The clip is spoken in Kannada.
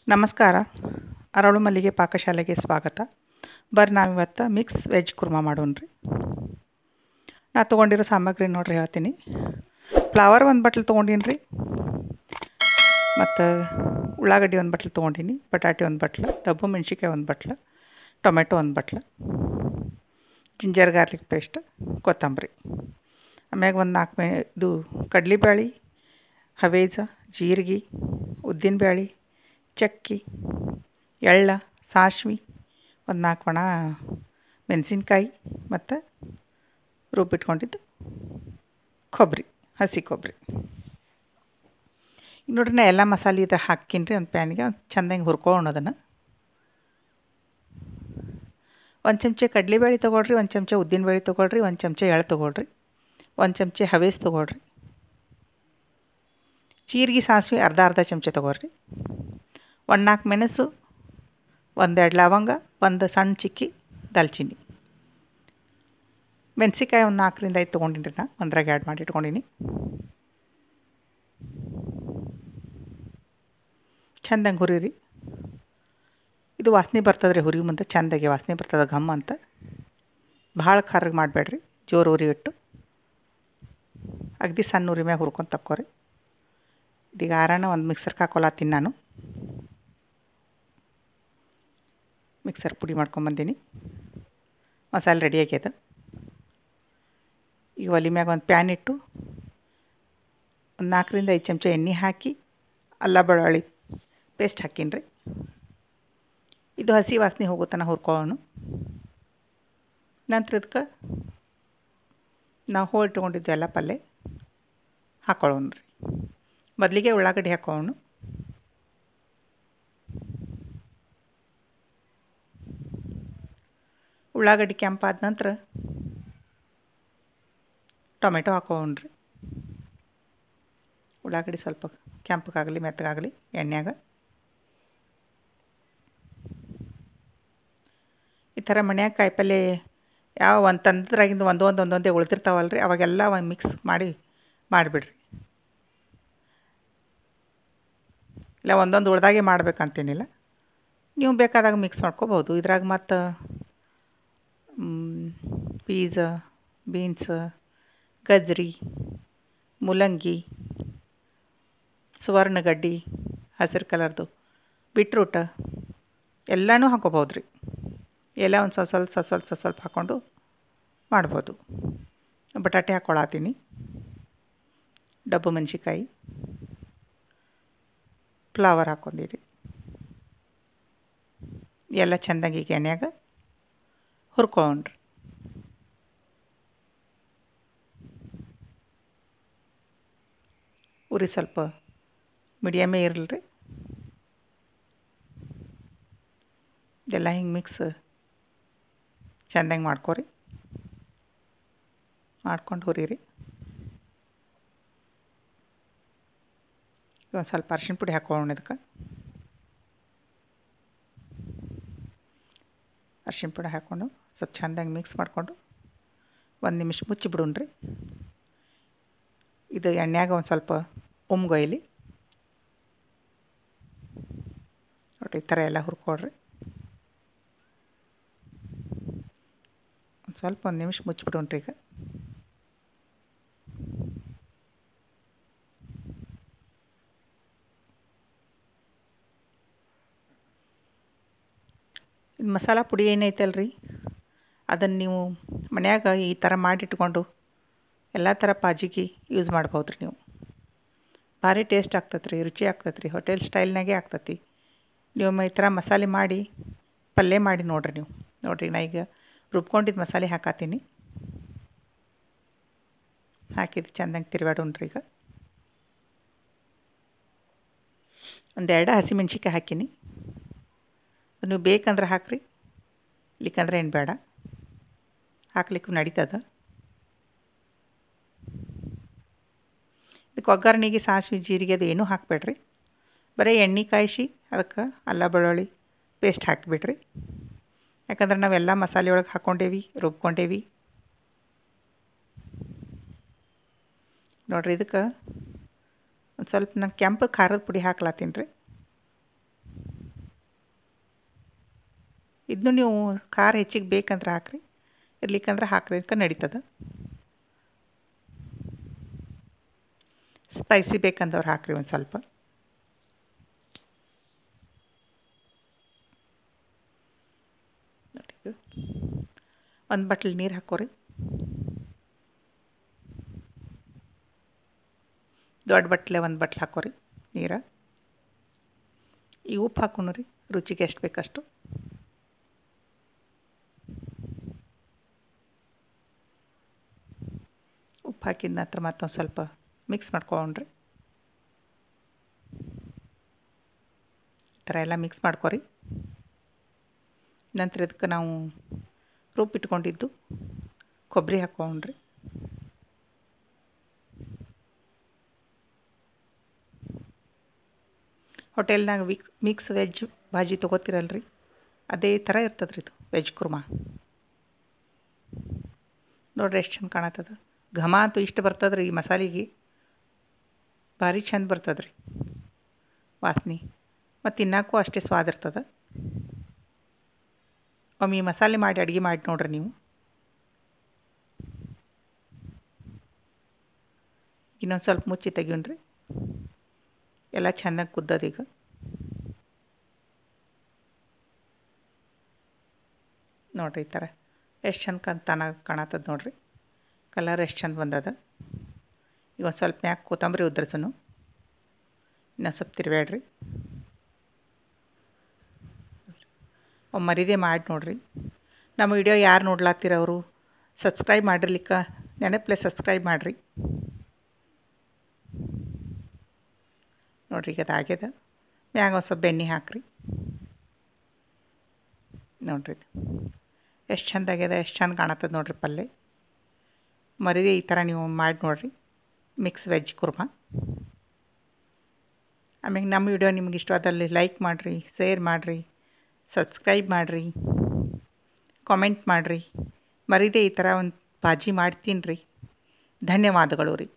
ನಮಸ್ಕಾರ ಅರಳು ಮಲ್ಲಿಗೆ ಪಾಕಶಾಲೆಗೆ ಸ್ವಾಗತ ಬರ್ರಿ ನಾವಿವತ್ತು ಮಿಕ್ಸ್ ವೆಜ್ ಕುರ್ಮಾ ಮಾಡೋಣ ರೀ ನಾ ತೊಗೊಂಡಿರೋ ಸಾಮಗ್ರಿ ನೋಡ್ರಿ ಹೇಳ್ತೀನಿ ಫ್ಲವರ್ ಒಂದು ಬಟ್ಲು ತೊಗೊಂಡೀನಿ ರೀ ಮತ್ತು ಉಳ್ಳಾಗಡ್ಡಿ ಒಂದು ಬಟ್ಲು ತೊಗೊಂಡೀನಿ ಬಟಾಟೆ ಒಂದು ಬಟ್ಲು ಡಬ್ಬು ಮೆಣ್ಸಿನ್ಕಾಯಿ ಒಂದು ಬಟ್ಲು ಟೊಮೆಟೊ ಒಂದು ಬಟ್ಲು ಜಿಂಜರ್ ಗಾರ್ಲಿಕ್ ಪೇಸ್ಟ್ ಕೊತ್ತಂಬರಿ ಆಮ್ಯಾಗ ಒಂದು ನಾಲ್ಕು ಮೇ ಇದು ಕಡ್ಲೆಬೇಳೆ ಹವೇಜ ಜೀರಿಗೆ ಉದ್ದಿನಬೇಳೆ ಚಕ್ಕಿ ಎಳ್ಳ ಸಾಸ್ವೆ ಒಂದು ನಾಲ್ಕು ಒಣ ಮೆಣಸಿನ್ಕಾಯಿ ಮತ್ತು ರುಬ್ಬಿಟ್ಕೊಂಡಿದ್ದು ಕೊಬ್ಬರಿ ಹಸಿ ಕೊಬ್ಬರಿ ಈಗ ನೋಡ್ರಿ ನಾ ಎಲ್ಲ ಮಸಾಲೆ ಇದ್ರ ಹಾಕೀನಿ ರೀ ಒಂದು ಪ್ಯಾನಿಗೆ ಒಂದು ಚೆಂದಂಗೆ ಹುರ್ಕೊಳ್ಳೋಣ ಅದನ್ನು ಒಂದು ಚಮಚ ಕಡಲೆಬೇಳೆ ತೊಗೊಳ್ರಿ ಒಂದು ಚಮಚ ಉದ್ದಿನಬೇಳೆ ತೊಗೊಳ್ರಿ ಒಂದು ಚಮಚ ಎಳ್ಳು ತೊಗೊಳ್ರಿ ಒಂದು ಚಮಚ ಹವೇಸ್ ತೊಗೊಳ್ರಿ ಜೀರಿಗೆ ಸಾಸಿವೆ ಅರ್ಧ ಅರ್ಧ ಚಮಚ ತೊಗೊಳ್ರಿ ಒಂದು ನಾಲ್ಕು ಮೆಣಸು ಒಂದೆರಡು ಲವಂಗ ಒಂದು ಸಣ್ಣ ಚಿಕ್ಕಿ ದಾಲ್ಚಿನ್ನಿ ಮೆಣಸಿಕಾಯಿ ಒಂದು ನಾಲ್ಕರಿಂದ ಐದು ತೊಗೊಂಡಿನಿ ನಾ ಒಂದ್ರಾಗ ಆ್ಯಡ್ ಮಾಡಿ ಇಟ್ಕೊಂಡೀನಿ ಚೆಂದಂಗೆ ಹುರಿರಿ ಇದು ವಾಸನೆ ಬರ್ತದೆ ರೀ ಹುರಿ ಮುಂದೆ ಚೆಂದಾಗಿ ವಾಸನೆ ಬರ್ತದೆ ಘಮ್ ಅಂತ ಭಾಳ ಖಾರಗೆ ಮಾಡಬೇಡ್ರಿ ಜೋರು ಉರಿ ಇಟ್ಟು ಅಗದಿ ಸಣ್ಣ ಉರಿ ಮ್ಯಾಗ ಹುರ್ಕೊಂಡು ತಕ್ಕೋರಿ ಇದೀಗ ಆರಣ ಒಂದು ಮಿಕ್ಸರ್ಗೆ ಹಾಕೊಳತ್ತೀನಿ ನಾನು ಮಿಕ್ಸರ್ ಪುಡಿ ಮಾಡ್ಕೊಂಬಂದೀನಿ ಮಸಾಲೆ ರೆಡಿ ಆಗ್ಯದ ಈಗ ಒಲೆ ಮ್ಯಾಗ ಒಂದು ಪ್ಯಾನ್ ಇಟ್ಟು ಒಂದು ನಾಲ್ಕರಿಂದ ಐದು ಚಮಚ ಎಣ್ಣೆ ಹಾಕಿ ಅಲ್ಲ ಬೆಳ್ಳುಳ್ಳಿ ಪೇಸ್ಟ್ ಹಾಕೀನಿ ರೀ ಇದು ಹಸಿ ವಾಸನೆ ಹೋಗೋ ತನಕ ಹುರ್ಕೊಳ್ಳೋಣ ನಂತರ ಇದಕ್ಕೆ ನಾವು ಹೋಳು ಇಟ್ಕೊಂಡಿದ್ದು ಎಲ್ಲ ಪಲ್ಯ ಹಾಕೊಳ್ಳೋಣ ರೀ ಮೊದಲಿಗೆ ಉಳ್ಳಾಗಡ್ಡಿ ಹಾಕೋಣ ಉಳ್ಳಾಗಡ್ಡಿ ಕೆಂಪಾದ ನಂತರ ಟೊಮೆಟೊ ಹಾಕೋಣ ರೀ ಉಳ್ಳಾಗಡ್ಡಿ ಸ್ವಲ್ಪ ಕೆಂಪಗಾಗಲಿ ಮೆತ್ತಗಾಗಲಿ ಎಣ್ಣೆಯಾಗ ಈ ಥರ ಮನ್ಯಾಗ ಕಾಯಿಪಲ್ಯ ಯಾವ ಒಂದು ತಂದ್ರಾಗಿಂದ ಒಂದೊಂದು ಒಂದೊಂದೇ ಉಳ್ದಿರ್ತಾವಲ್ಲ ರೀ ಅವಾಗೆಲ್ಲ ಒಂದು ಮಿಕ್ಸ್ ಮಾಡಿ ಮಾಡಿಬಿಡ್ರಿ ಇಲ್ಲ ಒಂದೊಂದು ಉಳ್ದಾಗೆ ಮಾಡ್ಬೇಕಂತೇನಿಲ್ಲ ನೀವು ಬೇಕಾದಾಗ ಮಿಕ್ಸ್ ಮಾಡ್ಕೋಬೋದು ಇದ್ರಾಗ ಮತ್ತು ಪೀಸ ಬೀನ್ಸ್ ಗಜ್ರಿ ಮೂಲಂಗಿ ಸುವರ್ಣಗಡ್ಡಿ ಹಸಿರು ಕಲರ್ದು ಬೀಟ್ರೂಟ್ ಎಲ್ಲನೂ ಹಾಕೋಬೋದು ರೀ ಎಲ್ಲ ಒಂದು ಸ್ವಲ್ಪ ಸ್ವಲ್ಪ ಸ್ವಲ್ಪ ಸ್ವಲ್ಪ ಸ್ವಲ್ಪ ಹಾಕ್ಕೊಂಡು ಮಾಡ್ಬೋದು ಬಟಾಟೆ ಹಾಕ್ಕೊಳತ್ತೀನಿ ಡಬ್ಬು ಮೆಣಸಿಕಾಯಿ ಫ್ಲವರ್ ಹಾಕ್ಕೊಂಡಿರಿ ಎಲ್ಲ ಚೆಂದಾಗಿ ಈಗ ಎಣ್ಣೆಯಾಗ ಹುರ್ಕೊಂಡ್ರಿ ಉರಿ ಸ್ವಲ್ಪ ಮೀಡಿಯಮೇ ಇರಲಿ ರೀ ಎಲ್ಲ ಹಿಂಗೆ ಮಿಕ್ಸ್ ಚೆಂದಂಗೆ ಮಾಡ್ಕೊರಿ ಮಾಡ್ಕೊಂಡು ಹುರಿರಿ ಒಂದು ಸ್ವಲ್ಪ ಅರ್ಶಿಣ ಪುಡಿ ಹಾಕೊಳ್ಳೋಣ ಇದಕ್ಕೆ ಅರ್ಶಿಣ ಪುಡಿ ಹಾಕ್ಕೊಂಡು ಸ್ವಲ್ಪ ಚೆಂದಾಗಿ ಮಿಕ್ಸ್ ಮಾಡಿಕೊಂಡು ಒಂದು ನಿಮಿಷ ಮುಚ್ಚಿ ಬಿಡೋಣ್ರಿ ಇದು ಎಣ್ಣೆಯಾಗ ಒಂದು ಸ್ವಲ್ಪ ಉಮ್ಗೊಯ್ಲಿ ಒಟ್ಟು ಈ ಥರ ಎಲ್ಲ ಹುರ್ಕೊಡ್ರಿ ಒಂದು ಸ್ವಲ್ಪ ಒಂದು ನಿಮಿಷ ಮುಚ್ಚಿಬಿಡೋಣ್ರಿ ಈಗ ಇದು ಮಸಾಲ ಪುಡಿ ಏನೈತಲ್ಲ ರೀ ಅದನ್ನು ನೀವು ಮನ್ಯಾಗ ಈ ಥರ ಮಾಡಿಟ್ಕೊಂಡು ಎಲ್ಲ ಥರ ಪಾಜಿಗೆ ಯೂಸ್ ಮಾಡ್ಬೋದು ರೀ ನೀವು ಭಾರಿ ಟೇಸ್ಟ್ ಆಗ್ತದೆ ರೀ ರುಚಿ ಆಗ್ತದೆ ರೀ ಹೋಟೆಲ್ ಸ್ಟೈಲ್ನಾಗೆ ಆಗ್ತತಿ ನೀವು ಈ ಥರ ಮಸಾಲೆ ಮಾಡಿ ಪಲ್ಯ ಮಾಡಿ ನೋಡಿರಿ ನೀವು ನೋಡಿರಿ ನಾ ಈಗ ರುಬ್ಕೊಂಡಿದ್ದು ಮಸಾಲೆ ಹಾಕತ್ತೀನಿ ಹಾಕಿದ್ದು ಚೆಂದಂಗೆ ತಿರುಗಾಡೋಣ್ರಿ ಈಗ ಒಂದೆರಡು ಹಸಿಮೆಣ್ಸಿಕಾಯಿ ಹಾಕೀನಿ ನೀವು ಬೇಕಂದ್ರೆ ಹಾಕ್ರಿ ಇಲ್ಲಿಕಂದ್ರೆ ಏನು ಬೇಡ ಹಾಕ್ಲಿಕ್ಕೂ ನಡೀತದ ಇದಕ್ಕೆ ಒಗ್ಗರಣೆಗೆ ಸಾಸಿವೆ ಜೀರಿಗೆ ಅದು ಏನೂ ಹಾಕಬೇಡ್ರಿ ಬರೀ ಎಣ್ಣೆ ಕಾಯಿಸಿ ಅದಕ್ಕೆ ಅಲ್ಲ ಬೆಳ್ಳುಳ್ಳಿ ಪೇಸ್ಟ್ ಹಾಕಿಬಿಡ್ರಿ ಯಾಕಂದ್ರೆ ನಾವೆಲ್ಲ ಮಸಾಲೆ ಒಳಗೆ ಹಾಕ್ಕೊಂಡೇವಿ ರುಬ್ಕೊಂಡೇವಿ ನೋಡಿರಿ ಇದಕ್ಕೆ ಒಂದು ಸ್ವಲ್ಪ ನಾನು ಕೆಂಪು ಖಾರದ ಪುಡಿ ಹಾಕ್ಲತ್ತೀನಿ ರೀ ಇದನ್ನು ನೀವು ಖಾರ ಹೆಚ್ಚಿಗೆ ಬೇಕಂದ್ರೆ ಹಾಕ್ರಿ ಇರ್ಲಿಕ್ಕಂದ್ರೆ ಹಾಕ್ಲಿಕ್ಕೆ ನಡೀತದೆ ಸ್ಪೈಸಿ ಬೇಕಂದವ್ರು ಹಾಕ್ರಿ ಒಂದು ಸ್ವಲ್ಪ ಒಂದು ಬಟ್ಲು ನೀರು ಹಾಕೋರಿ ದೊಡ್ಡ ಬಟ್ಲೆ ಒಂದು ಬಟ್ಲು ಹಾಕೋರಿ ನೀರ ಈ ಉಪ್ಪು ಹಾಕೋಣ ರೀ ರುಚಿಗೆ ಎಷ್ಟು ಬೇಕಷ್ಟು ಉಪ್ಪು ಹಾಕಿದ ನಂತರ ಮತ್ತೊಂದು ಸ್ವಲ್ಪ ಮಿಕ್ಸ್ ಮಾಡ್ಕೊಂಡ್ರಿ ಈ ಥರ ಎಲ್ಲ ಮಿಕ್ಸ್ ಮಾಡ್ಕೊರಿ ನಂತರ ಇದಕ್ಕೆ ನಾವು ರುಬ್ಬಿಟ್ಕೊಂಡಿದ್ದು ಕೊಬ್ಬರಿ ಹಾಕ್ಕೊಂಡ್ರಿ ಹೋಟೆಲ್ನಾಗ ವಿಕ್ ಮಿಕ್ಸ್ ವೆಜ್ ಭಾಜಿ ತೊಗೋತಿರಲ್ರಿ ಅದೇ ಥರ ಇರ್ತದೆ ರೀ ಇದು ವೆಜ್ ಕುರ್ಮಾ ನೋಡ್ರಿ ಎಷ್ಟು ಚಂದ ಕಾಣತ್ತದ ಘಮ ಅಂತೂ ಇಷ್ಟು ಬರ್ತದೆ ರೀ ಈ ಮಸಾಲೆಗೆ ಭಾರಿ ಚಂದ ಬರ್ತದೆ ರೀ ವಾಸನೆ ಮತ್ತು ತಿನ್ನಕ್ಕೂ ಅಷ್ಟೇ ಸ್ವಾದ ಇರ್ತದೆ ಒಮ್ಮೆ ಈ ಮಸಾಲೆ ಮಾಡಿ ಅಡುಗೆ ಮಾಡಿ ನೋಡ್ರಿ ನೀವು ಇನ್ನೊಂದು ಸ್ವಲ್ಪ ಮುಚ್ಚಿ ತೆಗಿಯೋಣ್ರಿ ಎಲ್ಲ ಚೆನ್ನಾಗಿ ಕುದ್ದದ ಈಗ ನೋಡ್ರಿ ಈ ಥರ ಎಷ್ಟು ಚಂದ ಕಂತಾನ ಕಾಣತ್ತದ ನೋಡ್ರಿ ಕಲರ್ ಎಷ್ಟು ಚಂದ ಬಂದದ ಈಗ ಒಂದು ಸ್ವಲ್ಪ ಮ್ಯಾಕ್ ಕೊತ್ತಂಬರಿ ಉದ್ರಸನು ಇನ್ನೊಂದು ಸ್ವಲ್ಪ ತಿರ್ಬೇಡ್ರಿ ಮರಿದೇ ಮಾಡಿ ನೋಡ್ರಿ ನಮ್ಮ ವಿಡಿಯೋ ಯಾರು ನೋಡ್ಲಾತ್ತೀರ ಅವರು ಸಬ್ಸ್ಕ್ರೈಬ್ ಮಾಡಿರ್ಲಿಕ್ಕ ನೆನಪಲೆ ಸಬ್ಸ್ಕ್ರೈಬ್ ಮಾಡಿರಿ ನೋಡ್ರಿ ಈಗ ಅದು ಆಗ್ಯದ ಮ್ಯಾಗ ಒಂದು ಸ್ವಲ್ಪ ಬೆಣ್ಣೆ ಹಾಕ್ರಿ ನೋಡ್ರಿ ಎಷ್ಟು ಚಂದ ಆಗ್ಯದ ಎಷ್ಟು ಚಂದ ಕಾಣತ್ತದ ನೋಡ್ರಿ ಪಲ್ಯ ಮರಿದೆ ಈ ಥರ ನೀವು ಮಾಡಿ ನೋಡ್ರಿ ಮಿಕ್ಸ್ ವೆಜ್ ಕುರ್ಮಾ ಆಮೇಲೆ ನಮ್ಮ ವಿಡಿಯೋ ನಿಮ್ಗೆ ಇಷ್ಟವಾದಲ್ಲಿ ಲೈಕ್ ಮಾಡಿರಿ ಶೇರ್ ಮಾಡಿರಿ ಸಬ್ಸ್ಕ್ರೈಬ್ ಮಾಡಿರಿ ಕಾಮೆಂಟ್ ಮಾಡಿರಿ ಮರಿದೆ ಈ ಥರ ಒಂದು ಭಾಜಿ ಮಾಡ್ತೀನಿ ರೀ ಧನ್ಯವಾದಗಳು ರೀ